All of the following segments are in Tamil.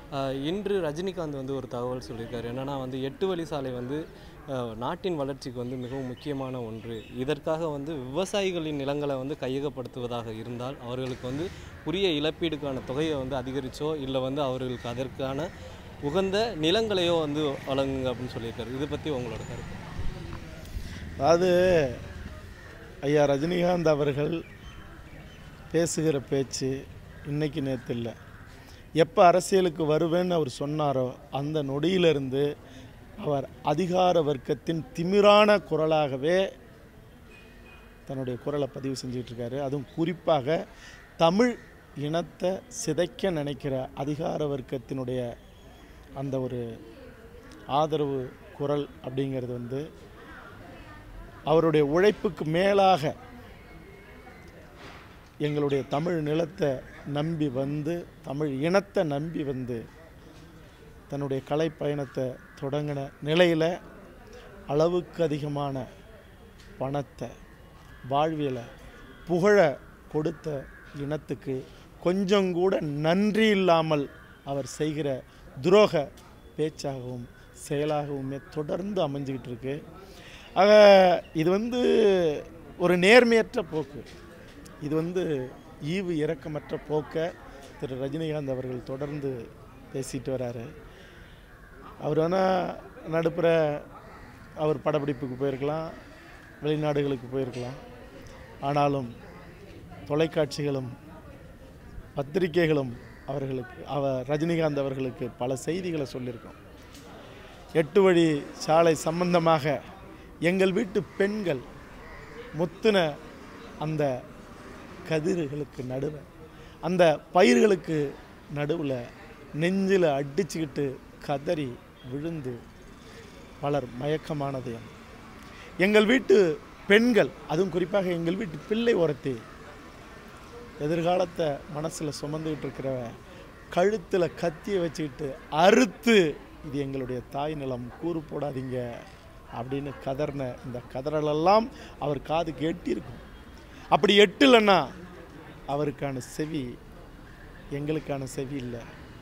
ஆஹ் இன்று ரஜினிகாந்த் வந்து ஒரு தகவல் சொல்லியிருக்காரு என்னன்னா வந்து எட்டு வழி சாலை வந்து ஆஹ் நாட்டின் வளர்ச்சிக்கு வந்து மிகவும் முக்கியமான ஒன்று இதற்காக வந்து விவசாயிகளின் நிலங்களை வந்து கையகப்படுத்துவதாக இருந்தால் அவர்களுக்கு வந்து உரிய இழப்பீடுக்கான தொகையை வந்து அதிகரிச்சோ இல்லை வந்து அவர்களுக்கு அதற்கான உகந்த நிலங்களையோ வந்து வழங்குங்க அப்படின்னு சொல்லியிருக்காரு இதை பற்றி உங்களோட கருத்து அதாவது ஐயா ரஜினிகாந்த் அவர்கள் பேசுகிற பேச்சு இன்னைக்கு நேற்று இல்லை எப்போ அரசியலுக்கு வருவேன்னு அவர் சொன்னாரோ அந்த நொடியிலிருந்து அவர் அதிகார வர்க்கத்தின் திமிரான குரலாகவே தன்னுடைய குரலை பதிவு செஞ்சுட்டு இருக்காரு அதுவும் குறிப்பாக தமிழ் இனத்தை சிதைக்க நினைக்கிற அதிகார வர்க்கத்தினுடைய அந்த ஒரு ஆதரவு குரல் அப்படிங்கிறது வந்து அவருடைய உழைப்புக்கு மேலாக எங்களுடைய தமிழ் நிலத்தை நம்பி வந்து தமிழ் இனத்தை நம்பி வந்து தன்னுடைய கலை பயணத்தை தொடங்கின நிலையில் அளவுக்கு அதிகமான பணத்தை வாழ்வியலை புகழ கொடுத்த இனத்துக்கு கொஞ்சம் கூட நன்றி இல்லாமல் அவர் செய்கிற துரோக பேச்சாகவும் செயலாகவுமே தொடர்ந்து அமைஞ்சுக்கிட்டு இருக்கு ஆக இது வந்து ஒரு நேர்மையற்ற போக்கு இது வந்து ஈவு இரக்கமற்ற போக்கை திரு ரஜினிகாந்த் அவர்கள் தொடர்ந்து பேசிட்டு வராரு அவர் வேணால் நடுப்புற அவர் படப்பிடிப்புக்கு போயிருக்கலாம் வெளிநாடுகளுக்கு போயிருக்கலாம் ஆனாலும் தொலைக்காட்சிகளும் பத்திரிகைகளும் அவர்களுக்கு அவ ரஜினிகாந்த் அவர்களுக்கு பல செய்திகளை சொல்லியிருக்கோம் எட்டு வழி சாலை சம்பந்தமாக எங்கள் வீட்டு பெண்கள் முத்துன அந்த கதிர்களுக்கு நடுவில் அந்த பயிர்களுக்கு நடுவில் நெஞ்சில் அடிச்சுக்கிட்டு கதறி விழுந்து பலர் மயக்கமானதையும் எங்கள் வீட்டு பெண்கள் அதுவும் குறிப்பாக எங்கள் வீட்டு பிள்ளை ஒருத்தி எதிர்காலத்தை மனசில் சுமந்துக்கிட்டு இருக்கிற கழுத்தில் கத்தியை வச்சுக்கிட்டு அறுத்து இது எங்களுடைய தாய் நிலம் கூறு போடாதீங்க அப்படின்னு கதறின இந்த கதறலெல்லாம் அவர் காது எட்டியிருக்கும் அப்படி எட்டலைன்னா அவருக்கான செவி எங்களுக்கான செவி இல்லை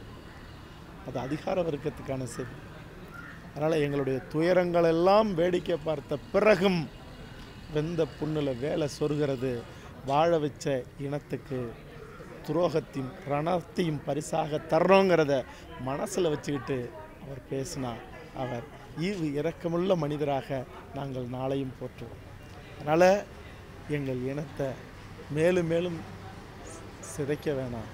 அது அதிகார வர்க்கத்துக்கான செவி அதனால் எங்களுடைய துயரங்கள் எல்லாம் வேடிக்கை பார்த்த பிறகும் வெந்த புண்ணில் வேலை சொருகிறது வாழ வச்ச இனத்துக்கு துரோகத்தையும் ரணத்தையும் பரிசாக தர்றோங்கிறத மனசில் வச்சுக்கிட்டு அவர் பேசினா அவர் ஈவு இரக்கமுள்ள மனிதராக நாங்கள் நாளையும் போற்றுவோம் அதனால் எங்கள் இனத்தை மேலும் மேலும் சிதைக்க வேணாம்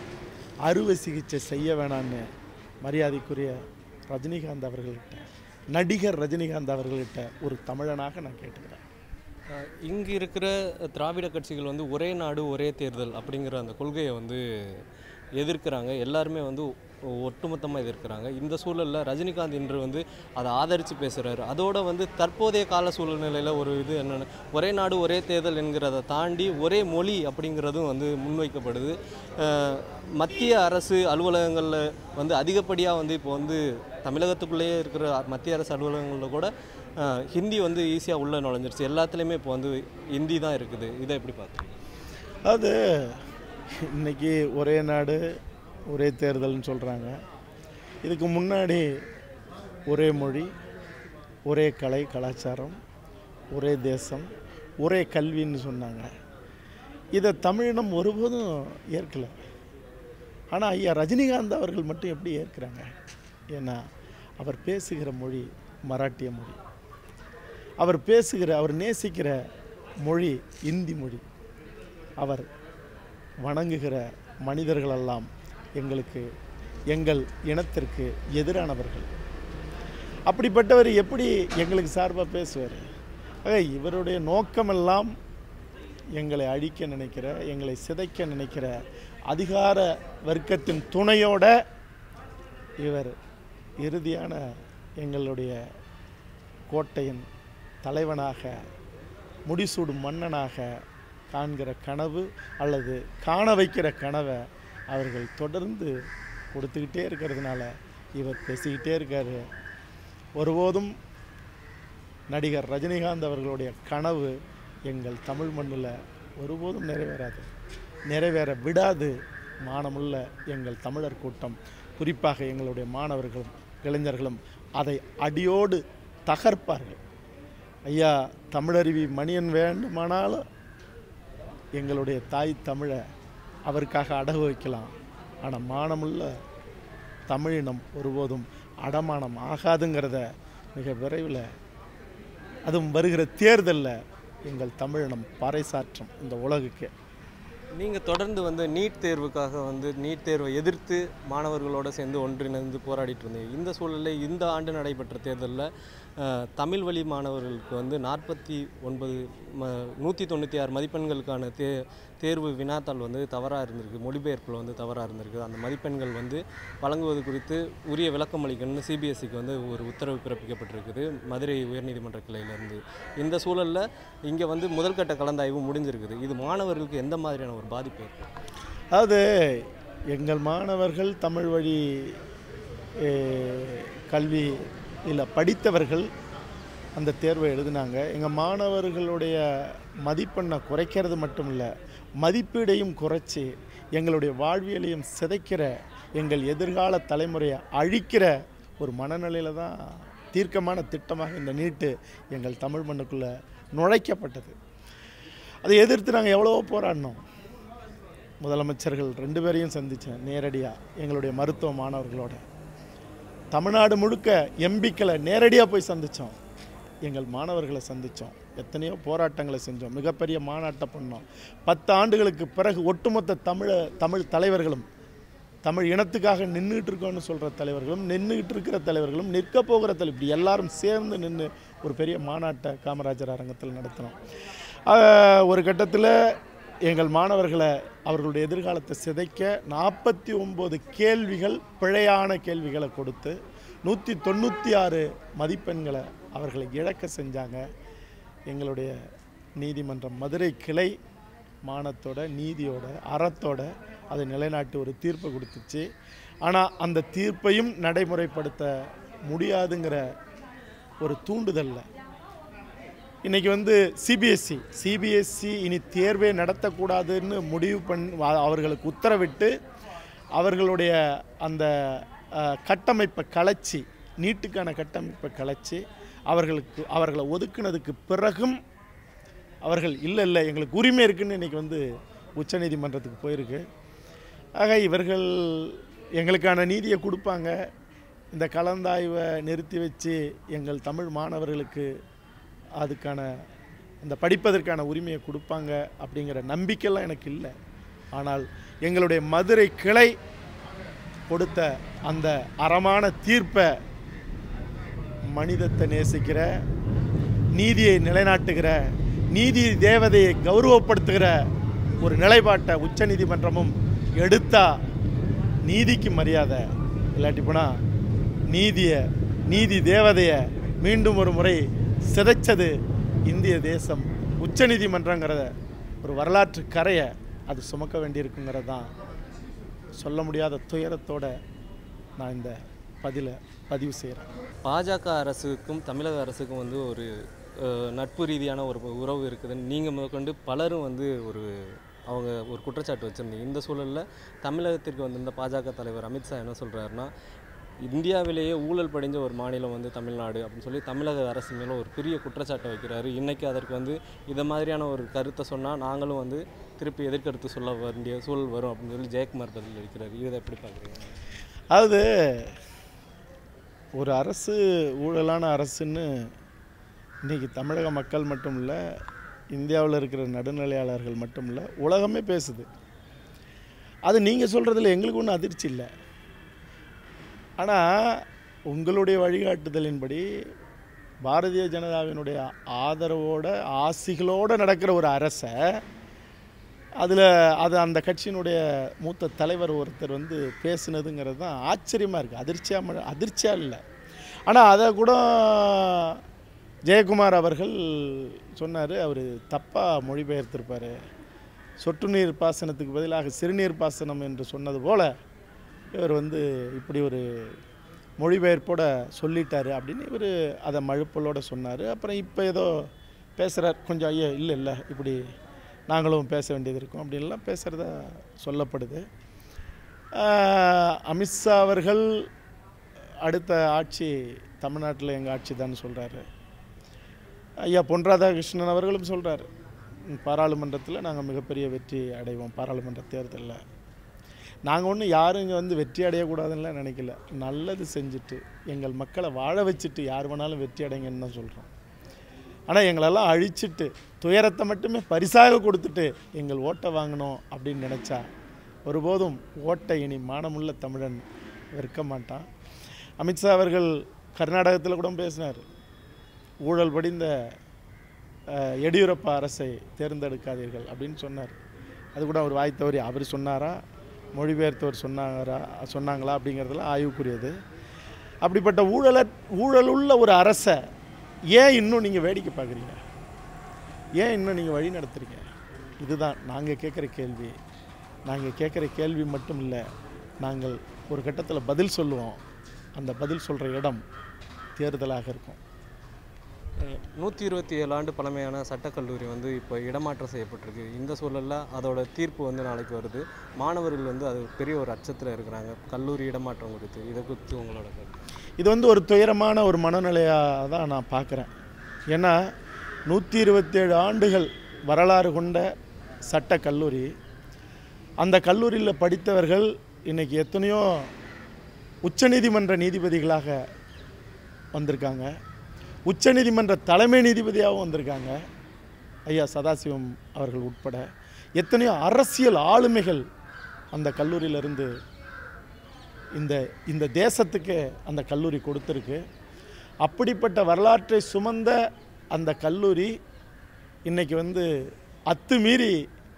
அறுவை சிகிச்சை செய்ய வேணான்னு மரியாதைக்குரிய ரஜினிகாந்த் அவர்கள்கிட்ட நடிகர் ரஜினிகாந்த் அவர்கள்கிட்ட ஒரு தமிழனாக நான் கேட்டுக்கிறேன் அஹ் இங்கு இருக்கிற திராவிட கட்சிகள் வந்து ஒரே நாடு ஒரே தேர்தல் அப்படிங்கிற அந்த கொள்கையை வந்து எதிர்க்கிறாங்க எல்லாருமே வந்து ஒட்டுமொத்தமாக எதிர்க்கிறாங்க இந்த சூழலில் ரஜினிகாந்த் இன்று வந்து அதை ஆதரித்து பேசுகிறாரு அதோட வந்து தற்போதைய கால சூழ்நிலையில் ஒரு இது என்னென்ன ஒரே நாடு ஒரே தேர்தல் என்கிறத தாண்டி ஒரே மொழி அப்படிங்கிறதும் வந்து முன்வைக்கப்படுது அஹ் மத்திய அரசு அலுவலகங்களில் வந்து அதிகப்படியாக வந்து இப்போ வந்து தமிழகத்துக்குள்ளேயே இருக்கிற மத்திய அரசு அலுவலகங்களில் கூட அஹ் ஹிந்தி வந்து ஈஸியாக உள்ளே நுழைஞ்சிருச்சு எல்லாத்துலேயுமே இப்போ வந்து ஹிந்தி தான் இருக்குது இதை எப்படி பார்க்குறீங்க அது இன்னைக்கு ஒரே நாடு ஒரே தேர்தல்னு சொல்கிறாங்க இதுக்கு முன்னாடி ஒரே மொழி ஒரே கலை கலாச்சாரம் ஒரே தேசம் ஒரே கல்வின்னு சொன்னாங்க இதை தமிழினம் ஒருபோதும் ஏற்கலை ஆனால் ஐயா ரஜினிகாந்த் அவர்கள் மட்டும் எப்படி ஏற்கிறாங்க ஏன்னா அவர் பேசுகிற மொழி மராட்டிய மொழி அவர் பேசுகிற அவர் நேசிக்கிற மொழி இந்தி மொழி அவர் வணங்குகிற மனிதர்களெல்லாம் எங்களுக்கு எங்கள் இனத்திற்கு எதிரானவர்கள் அப்படிப்பட்டவர் எப்படி எங்களுக்கு சார்பாக பேசுவார் ஆக இவருடைய நோக்கமெல்லாம் எங்களை அழிக்க நினைக்கிற எங்களை சிதைக்க நினைக்கிற அதிகார வர்க்கத்தின் துணையோட இவர் இறுதியான எங்களுடைய கோட்டையின் தலைவனாக முடிசூடும் மன்னனாக காண்கிற கனவு அல்லது காண வைக்கிற கனவை அவர்கள் தொடர்ந்து கொடுத்துக்கிட்டே இருக்கிறதுனால இவர் பேசிக்கிட்டே இருக்காரு ஒருபோதும் நடிகர் ரஜினிகாந்த் அவர்களுடைய கனவு எங்கள் தமிழ் மண்ணில் ஒருபோதும் நிறைவேறாது நிறைவேற விடாது மானமுள்ள எங்கள் தமிழர் கூட்டம் குறிப்பாக எங்களுடைய மாணவர்களும் இளைஞர்களும் அதை அடியோடு தகர்ப்பார்கள் ஐயா தமிழருவி மணியன் வேண்டுமானாலும் எங்களுடைய தாய் தமிழை அவருக்காக அடகு வைக்கலாம் ஆனால் மானமுள்ள தமிழினம் ஒருபோதும் அடமானம் ஆகாதுங்கிறத மிக விரைவில் அதுவும் வருகிற தேர்தலில் எங்கள் தமிழினம் பறைசாற்றும் இந்த உலகுக்கு நீங்கள் தொடர்ந்து வந்து நீட் தேர்வுக்காக வந்து நீட் தேர்வை எதிர்த்து மாணவர்களோட சேர்ந்து ஒன்றிணைந்து போராடிட்டு இருந்தீங்க இந்த சூழலில் இந்த ஆண்டு நடைபெற்ற தேர்தலில் அஹ், தமிழ் வழி மாணவர்களுக்கு வந்து நாற்பத்தி ஒன்பது ம நூற்றி தொண்ணூற்றி ஆறு மதிப்பெண்களுக்கான தே தேர்வு வினாத்தாள் வந்து தவறாக இருந்திருக்கு மொழிபெயர்ப்பில் வந்து தவறாக இருந்திருக்கு அந்த மதிப்பெண்கள் வந்து வழங்குவது குறித்து உரிய விளக்கம் அளிக்கணும்னு சிபிஎஸ்சிக்கு வந்து ஒரு உத்தரவு பிறப்பிக்கப்பட்டிருக்குது மதுரை உயர்நீதிமன்ற கிளையிலேருந்து இந்த சூழலில் இங்கே வந்து முதல்கட்ட கலந்தாய்வு முடிஞ்சிருக்குது இது மாணவர்களுக்கு எந்த மாதிரியான ஒரு பாதிப்பு ஏற்படும் அதாவது எங்கள் மாணவர்கள் தமிழ் வழி அஹ், கல்வி இல்லை படித்தவர்கள் அந்த தேர்வை எழுதினாங்க எங்கள் மாணவர்களுடைய மதிப்பெண்ணை குறைக்கிறது மட்டும் இல்லை மதிப்பீடையும் குறைச்சி எங்களுடைய வாழ்வியலையும் சிதைக்கிற எங்கள் எதிர்கால தலைமுறையை அழிக்கிற ஒரு மனநிலையில் தான் தீர்க்கமான திட்டமாக இந்த நீட்டு எங்கள் தமிழ் மண்ணுக்குள்ளே நுழைக்கப்பட்டது அதை எதிர்த்து நாங்கள் எவ்வளவோ போராடினோம் முதலமைச்சர்கள் ரெண்டு பேரையும் சந்தித்தேன் நேரடியாக எங்களுடைய மருத்துவ மாணவர்களோட தமிழ்நாடு முழுக்க எம்பிக்களை நேரடியாக போய் சந்தித்தோம் எங்கள் மாணவர்களை சந்தித்தோம் எத்தனையோ போராட்டங்களை செஞ்சோம் மிகப்பெரிய மாநாட்டை பண்ணோம் பத்து ஆண்டுகளுக்கு பிறகு ஒட்டுமொத்த தமிழ தமிழ் தலைவர்களும் தமிழ் இனத்துக்காக நின்றுட்டு இருக்கோம்னு சொல்கிற தலைவர்களும் நின்றுக்கிட்டு இருக்கிற தலைவர்களும் நிற்க போகிற தலை இப்படி எல்லாரும் சேர்ந்து நின்று ஒரு பெரிய மாநாட்டை காமராஜர் அரங்கத்தில் நடத்தினோம் ஆஹ், ஒரு கட்டத்தில் எங்கள் மாணவர்களை அவர்களுடைய எதிர்காலத்தை சிதைக்க நாற்பத்தி ஒம்பது கேள்விகள் பிழையான கேள்விகளை கொடுத்து நூற்றி தொண்ணூற்றி ஆறு மதிப்பெண்களை அவர்களை இழக்க செஞ்சாங்க எங்களுடைய நீதிமன்றம் மதுரை கிளை மானத்தோட நீதியோட அறத்தோட அதை நிலைநாட்டி ஒரு தீர்ப்பை கொடுத்துச்சு ஆனால் அந்த தீர்ப்பையும் நடைமுறைப்படுத்த முடியாதுங்கிற ஒரு தூண்டுதல்ல இன்னைக்கு வந்து சிபிஎஸ்சி சிபிஎஸ்சி இனி தேர்வே நடத்தக்கூடாதுன்னு முடிவு பண் வ- அவர்களுக்கு உத்தரவிட்டு அவர்களுடைய அந்த அஹ், கட்டமைப்பை கலைச்சி நீட்டுக்கான கட்டமைப்பை கலைச்சி அவர்களுக்கு அவர்களை ஒதுக்குனதுக்கு பிறகும் அவர்கள் இல்லை இல்லை எங்களுக்கு உரிமை இருக்குன்னு இன்றைக்கி வந்து உச்சநீதிமன்றத்துக்கு போயிருக்கு ஆக இவர்கள் எங்களுக்கான நீதியை கொடுப்பாங்க இந்த கலந்தாய்வை நிறுத்தி வச்சு எங்கள் தமிழ் மாணவர்களுக்கு அதுக்கான அந்த படிப்பதற்கான உரிமையை கொடுப்பாங்க அப்படிங்கிற நம்பிக்கைலாம் எனக்கு இல்லை ஆனால் எங்களுடைய மதுரை கிளை கொடுத்த அந்த அறமான தீர்ப்பை மனிதத்தை நேசிக்கிற நீதியை நிலைநாட்டுகிற நீதி தேவதையை கௌரவப்படுத்துகிற ஒரு நிலைப்பாட்டை உச்சநீதிமன்றமும் எடுத்தா நீதிக்கு மரியாதை இல்லாட்டி போனால் நீதியை நீதி தேவதையை மீண்டும் ஒரு முறை சிதைச்சது இந்திய தேசம் உச்சநீதிமன்றங்கிறத ஒரு வரலாற்று கரையை அது சுமக்க வேண்டியிருக்குங்கிறது தான் சொல்ல முடியாத துயரத்தோட நான் இந்த பதிலை பதிவு செய்கிறேன் பாஜக அரசுக்கும் தமிழக அரசுக்கும் வந்து ஒரு அஹ், நட்பு ரீதியான ஒரு உறவு இருக்குதுன்னு நீங்கள் முதற்கொண்டு பலரும் வந்து ஒரு அவங்க ஒரு குற்றச்சாட்டு வச்சுருந்தீங்க இந்த சூழலில் தமிழகத்திற்கு வந்திருந்த பாஜக தலைவர் அமித்ஷா என்ன சொல்கிறாருன்னா இந்தியாவிலேயே ஊழல் படிஞ்ச ஒரு மாநிலம் வந்து தமிழ்நாடு அப்படின்னு சொல்லி தமிழக அரசு மேலே ஒரு பெரிய குற்றச்சாட்டை வைக்கிறாரு இன்றைக்கி அதற்கு வந்து இதை மாதிரியான ஒரு கருத்தை சொன்னால் நாங்களும் வந்து திருப்பி எதிர்கருத்து சொல்ல வேண்டிய சூழல் வரும் அப்படின்னு சொல்லி ஜெயக்குமார் பதில் அளிக்கிறார் இதை எப்படி பார்க்குறீங்க அதாவது ஒரு அரசு ஊழலான அரசுன்னு இன்றைக்கி தமிழக மக்கள் மட்டும் இல்லை இந்தியாவில் இருக்கிற நடுநிலையாளர்கள் மட்டும் இல்லை உலகமே பேசுது அது நீங்கள் சொல்கிறதுல எங்களுக்கு ஒன்றும் அதிர்ச்சி இல்லை ஆனால் உங்களுடைய வழிகாட்டுதலின்படி பாரதிய ஜனதாவினுடைய ஆதரவோட ஆசிகளோடு நடக்கிற ஒரு அரசை அதில் அது அந்த கட்சியினுடைய மூத்த தலைவர் ஒருத்தர் வந்து பேசுனதுங்கிறது தான் ஆச்சரியமாக இருக்குது அதிர்ச்சியாக அதிர்ச்சியாக இல்லை ஆனால் அதை கூட ஜெயக்குமார் அவர்கள் சொன்னார் அவர் தப்பாக மொழிபெயர்த்திருப்பார் சொட்டு நீர் பாசனத்துக்கு பதிலாக சிறுநீர் பாசனம் என்று சொன்னது போல் இவர் வந்து இப்படி ஒரு மொழிபெயர்ப்போட சொல்லிட்டாரு அப்படின்னு இவர் அதை மழுப்பலோட சொன்னார் அப்புறம் இப்போ ஏதோ பேசுகிறார் கொஞ்சம் ஐயோ இல்லை இல்லை இப்படி நாங்களும் பேச வேண்டியது இருக்கும் அப்படின்லாம் பேசுகிறதா சொல்லப்படுது ஆஹ், அமித்ஷா அவர்கள் அடுத்த ஆட்சி தமிழ்நாட்டில் எங்கள் ஆட்சி தான் சொல்கிறாரு ஐயா பொன் ராதாகிருஷ்ணன் அவர்களும் சொல்கிறார் பாராளுமன்றத்தில் நாங்கள் மிகப்பெரிய வெற்றி அடைவோம் பாராளுமன்ற தேர்தலில் நாங்கள் ஒன்றும் யாரும் இங்கே வந்து வெற்றி அடையக்கூடாதுன்னு நினைக்கல நல்லது செஞ்சுட்டு எங்கள் மக்களை வாழ வச்சுட்டு யார் வேணாலும் வெற்றி அடைங்கன்னு தான் சொல்கிறோம் ஆனால் எங்களெல்லாம் அழிச்சிட்டு துயரத்தை மட்டுமே பரிசாக கொடுத்துட்டு எங்கள் ஓட்டை வாங்கணும் அப்படின்னு நினச்சா ஒருபோதும் ஓட்டை இனி மானமுள்ள தமிழன் விற்க மாட்டான் அமித்ஷா அவர்கள் கர்நாடகத்தில் கூட பேசினார் ஊழல் படிந்த அஹ், எடியூரப்பா அரசை தேர்ந்தெடுக்காதீர்கள் அப்படின்னு சொன்னார் அது கூட அவர் வாய் தவறி அவர் சொன்னாரா மொழிபெயர்த்தவர் சொன்னாரா சொன்னாங்களா அப்படிங்கிறதுலாம் ஆய்வுக்குரியது அப்படிப்பட்ட ஊழல ஊழலுள்ள ஒரு அரசை ஏன் இன்னும் நீங்கள் வேடிக்கை பார்க்குறீங்க ஏன் இன்னும் நீங்கள் வழி நடத்துறீங்க இதுதான் நாங்கள் கேட்குற கேள்வி நாங்கள் கேட்குற கேள்வி மட்டும் இல்லை நாங்கள் ஒரு கட்டத்தில் பதில் சொல்லுவோம் அந்த பதில் சொல்கிற இடம் தேர்தலாக இருக்கும் நூற்றி இருபத்தி ஏழு ஆண்டு பழமையான சட்டக்கல்லூரி வந்து இப்போ இடமாற்றம் செய்யப்பட்டிருக்கு இந்த சூழலில் அதோட தீர்ப்பு வந்து நாளைக்கு வருது மாணவர்கள் வந்து அது பெரிய ஒரு அச்சத்தில் இருக்கிறாங்க கல்லூரி இடமாற்றம் குறித்து இதை குறித்து உங்களோட கருத்து இது வந்து ஒரு துயரமான ஒரு மனநிலையாக தான் நான் பார்க்குறேன் ஏன்னா நூற்றி இருபத்தேழு ஆண்டுகள் வரலாறு கொண்ட சட்ட கல்லூரி அந்த கல்லூரியில் படித்தவர்கள் இன்னைக்கு எத்தனையோ உச்சநீதிமன்ற நீதிபதிகளாக வந்திருக்காங்க உச்சநீதிமன்ற தலைமை நீதிபதியாகவும் வந்திருக்காங்க ஐயா சதாசிவம் அவர்கள் உட்பட எத்தனையோ அரசியல் ஆளுமைகள் அந்த கல்லூரியிலிருந்து இந்த இந்த தேசத்துக்கு அந்த கல்லூரி கொடுத்துருக்கு அப்படிப்பட்ட வரலாற்றை சுமந்த அந்த கல்லூரி இன்னைக்கு வந்து அத்துமீறி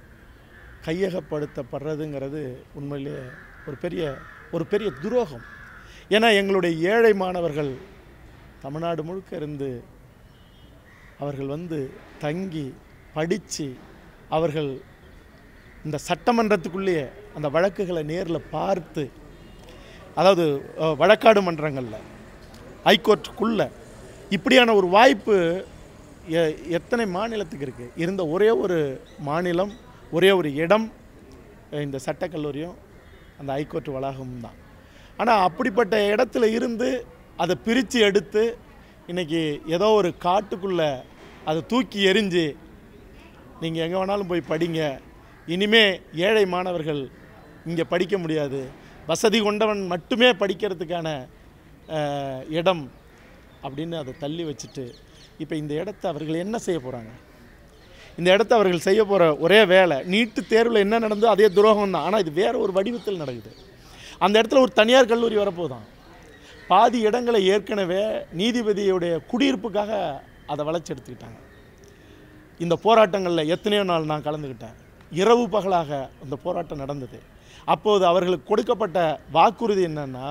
கையகப்படுத்தப்படுறதுங்கிறது உண்மையிலேயே ஒரு பெரிய ஒரு பெரிய துரோகம் ஏன்னா எங்களுடைய ஏழை மாணவர்கள் தமிழ்நாடு முழுக்க இருந்து அவர்கள் வந்து தங்கி படித்து அவர்கள் இந்த சட்டமன்றத்துக்குள்ளேயே அந்த வழக்குகளை நேரில் பார்த்து அதாவது அஹ், வழக்காடு மன்றங்களில் ஹைகோர்ட்டுக்குள்ள இப்படியான ஒரு வாய்ப்பு எ- எத்தனை மாநிலத்துக்கு இருக்குது இருந்த ஒரே ஒரு மாநிலம் ஒரே ஒரு இடம் அஹ், இந்த சட்டக்கல்லூரியும் அந்த ஹைகோர்ட் வளாகமும் தான் ஆனால் அப்படிப்பட்ட இடத்துல இருந்து அதை பிரித்து எடுத்து இன்றைக்கி ஏதோ ஒரு காட்டுக்குள்ளே அதை தூக்கி எறிஞ்சு நீங்கள் எங்கே வேணாலும் போய் படிங்க இனிமே ஏழை மாணவர்கள் இங்கே படிக்க முடியாது வசதி கொண்டவன் மட்டுமே படிக்கிறதுக்கான அஹ், இடம் அப்படின்னு அதை தள்ளி வச்சுட்டு இப்போ இந்த இடத்த அவர்கள் என்ன செய்ய போகிறாங்க இந்த இடத்த அவர்கள் செய்ய போகிற ஒரே வேலை நீட்டு தேர்வில் என்ன நடந்தோ அதே துரோகம் தான் ஆனால் இது வேற ஒரு வடிவத்தில் நடக்குது அந்த இடத்துல ஒரு தனியார் கல்லூரி வரப்போதான் பாதி இடங்களை ஏற்கனவே நீதிபதியுடைய குடியிருப்புக்காக அதை வளைச்சு எடுத்துக்கிட்டாங்க இந்த போராட்டங்களில் எத்தனையோ நாள் நான் கலந்துக்கிட்டேன் இரவு பகலாக இந்த போராட்டம் நடந்தது அப்போது அவர்களுக்கு கொடுக்கப்பட்ட வாக்குறுதி என்னன்னா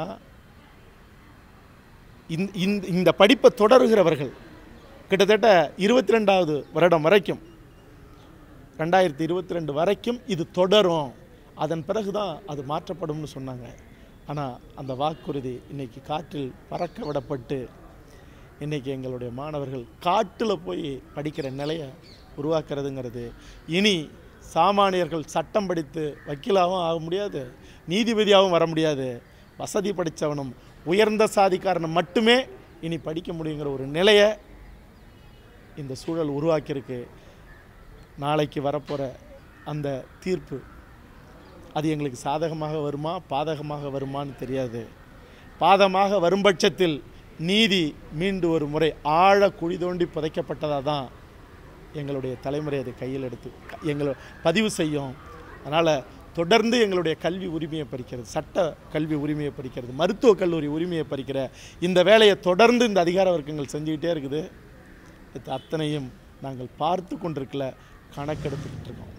இந்த இந்த இந்த படிப்பை தொடருகிறவர்கள் கிட்டத்தட்ட இருபத்தி ரெண்டாவது வருடம் வரைக்கும் ரெண்டாயிரத்தி இருபத்தி ரெண்டு வரைக்கும் இது தொடரும் அதன் பிறகு தான் அது மாற்றப்படும்னு சொன்னாங்க ஆனால் அந்த வாக்குறுதி இன்னைக்கு காற்றில் பறக்க விடப்பட்டு இன்னைக்கு எங்களுடைய மாணவர்கள் காட்டில் போய் படிக்கிற நிலையை உருவாக்குறதுங்கிறது இனி சாமானியர்கள் சட்டம் படித்து வக்கீலாகவும் ஆக முடியாது நீதிபதியாகவும் வர முடியாது வசதி படித்தவனும் உயர்ந்த சாதிக்காரனும் மட்டுமே இனி படிக்க முடியுங்கிற ஒரு நிலையை இந்த சூழல் உருவாக்கியிருக்கு நாளைக்கு வரப்போகிற அந்த தீர்ப்பு அது எங்களுக்கு சாதகமாக வருமா பாதகமாக வருமான்னு தெரியாது பாதமாக வரும் பட்சத்தில் நீதி மீண்டு ஒரு முறை ஆழ குழி தோண்டி புதைக்கப்பட்டதாக தான் எங்களுடைய தலைமுறை அதை கையில் எடுத்து எங்களை பதிவு செய்யும் அதனால் தொடர்ந்து எங்களுடைய கல்வி உரிமையை பறிக்கிறது சட்ட கல்வி உரிமையை பறிக்கிறது மருத்துவக் கல்லூரி உரிமையை பறிக்கிற இந்த வேலையை தொடர்ந்து இந்த அதிகார வர்க்கங்கள் செஞ்சுக்கிட்டே இருக்குது இது அத்தனையும் நாங்கள் பார்த்து கொண்டிருக்கல கணக்கெடுத்துக்கிட்டு இருக்கோம்